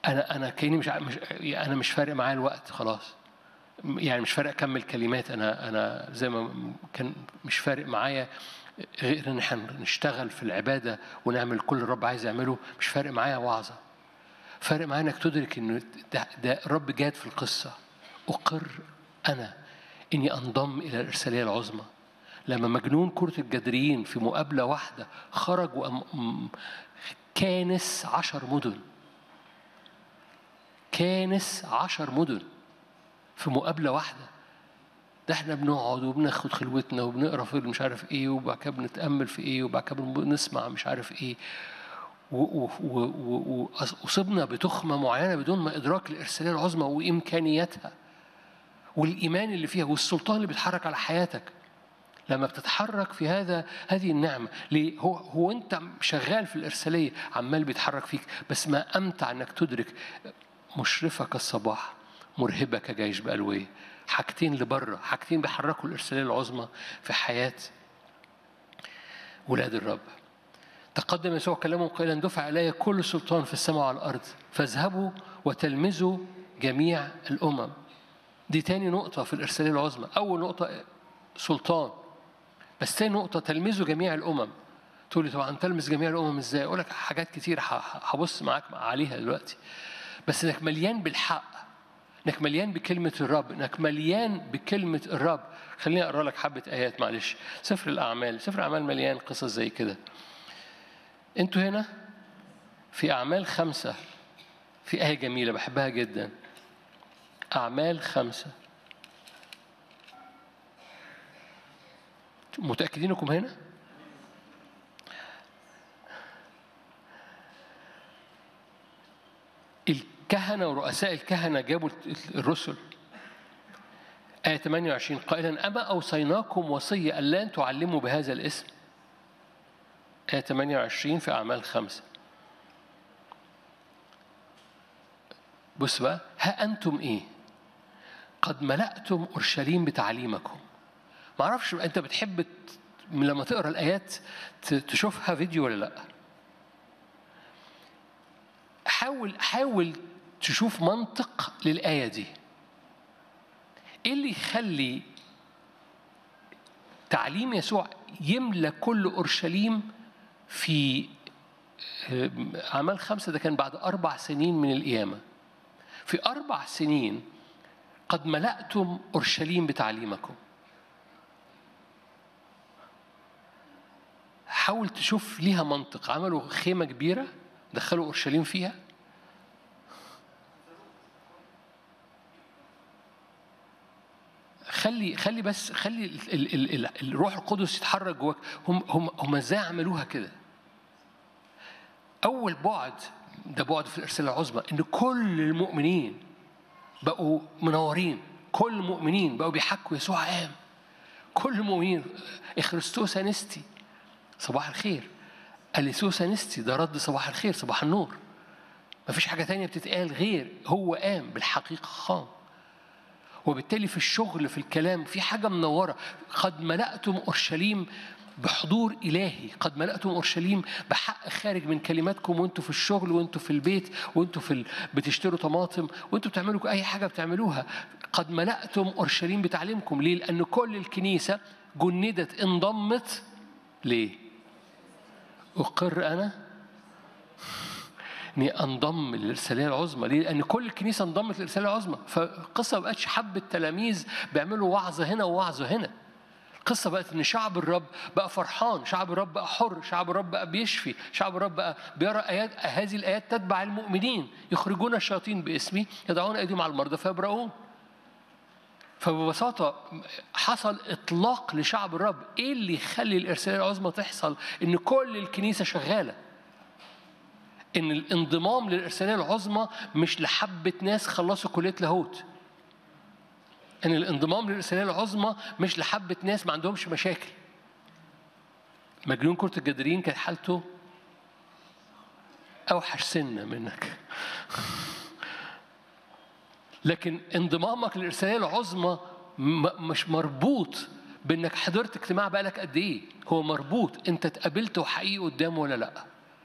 انا انا كاني مش ع- مش انا مش فارق معايا الوقت خلاص يعني مش فارق اكمل كلمات انا انا زي ما كان مش فارق معايا غير ان احنا نشتغل في العباده ونعمل كل الرب عايز يعمله مش فارق معايا وعظه فارق معايا انك تدرك ان ده, ده الرب جاد في القصه اقر انا اني انضم الى الارساليه العظمى لما مجنون كرة الجدريين في مقابلة واحدة خرج وأم كانس عشر مدن كانس عشر مدن في مقابلة واحدة ده احنا بنقعد وبناخد خلوتنا وبنقرا في مش عارف ايه وبعد كده بنتامل في ايه وبعد كده بنسمع مش عارف ايه و- و- و- و- واصبنا بتخمه معينه بدون ما ادراك الارساليه العظمى وامكانياتها والايمان اللي فيها والسلطان اللي بيتحرك على حياتك لما بتتحرك في هذا هذه النعمه ليه هو هو انت شغال في الارساليه عمال بيتحرك فيك بس ما امتع انك تدرك مشرفه كالصباح مرهبه كجيش بالويه حاجتين لبره حاجتين بيحركوا الارساليه العظمى في حياه ولاد الرب تقدم يسوع كلامه قائلا دفع الي كل سلطان في السماء وعلى الارض فاذهبوا وتلمذوا جميع الامم دي تاني نقطه في الارساليه العظمى اول نقطه سلطان بس تاني نقطه تلمذوا جميع الامم تقول لي طبعا تلمذ جميع الامم ازاي اقول لك حاجات كتير ه- هبص معاك عليها دلوقتي بس انك مليان بالحق انك مليان بكلمه الرب انك مليان بكلمه الرب خليني اقرا لك حبه ايات معلش سفر الاعمال سفر الاعمال مليان قصص زي كده انتوا هنا في اعمال خمسه في ايه جميله بحبها جدا اعمال خمسه متاكدين انكم هنا الكهنة ورؤساء الكهنة جابوا الرسل آية 28 قائلا أما أوصيناكم وصية ألا تعلموا بهذا الاسم آية 28 في أعمال خمسة بص بقى ها أنتم إيه قد ملأتم أورشليم بتعليمكم ما أعرفش أنت بتحب ت- لما تقرأ الآيات ت- تشوفها فيديو ولا لأ حاول حاول تشوف منطق للآية دي إيه اللي يخلي تعليم يسوع يملى كل أورشليم في آه، أعمال خمسة ده كان بعد أربع سنين من القيامة في أربع سنين قد ملأتم أورشليم بتعليمكم حاول تشوف ليها منطق عملوا خيمة كبيرة دخلوا أورشليم فيها خلي خلي بس خلي ال ال ال ال الروح القدس يتحرك جواك هم هم هم ازاي عملوها كده؟ أول بعد ده بعد في الإرسال العظمى إن كل المؤمنين بقوا منورين كل المؤمنين بقوا بيحكوا يسوع قام كل المؤمنين إخريستوس أنستي صباح الخير أليسوس أنستي ده رد صباح الخير صباح النور مفيش حاجة تانية بتتقال غير هو قام بالحقيقة خام وبالتالي في الشغل في الكلام في حاجة منورة قد ملأتم أورشليم بحضور إلهي قد ملأتم أورشليم بحق خارج من كلماتكم وانتوا في الشغل وانتوا في البيت وانتوا في ال... بتشتروا طماطم وانتوا بتعملوا أي حاجة بتعملوها قد ملأتم أورشليم بتعليمكم ليه؟ لأن كل الكنيسة جندت انضمت ليه؟ أقر أنا اني انضم للرساليه العظمى ليه؟ لان كل الكنيسه انضمت للرساله العظمى فالقصه ما بقتش حبه تلاميذ بيعملوا وعظه هنا ووعظه هنا القصه بقت ان شعب الرب بقى فرحان شعب الرب بقى حر شعب الرب بقى بيشفي شعب الرب بقى بيرى ايات هذه الايات تتبع المؤمنين يخرجون الشياطين باسمي يضعون ايديهم على المرضى فيبرؤون فببساطة حصل إطلاق لشعب الرب إيه اللي يخلي الإرسالية العظمى تحصل إن كل الكنيسة شغالة ان الانضمام للارساليه العظمى مش لحبه ناس خلصوا كليه لاهوت ان الانضمام للارساليه العظمى مش لحبه ناس ما عندهمش مشاكل مجنون كره الجدرين كانت حالته اوحش سنه منك لكن انضمامك للارساليه العظمى م- مش مربوط بانك حضرت اجتماع بقالك قد ايه هو مربوط انت اتقابلت وحقيقي قدامه ولا لا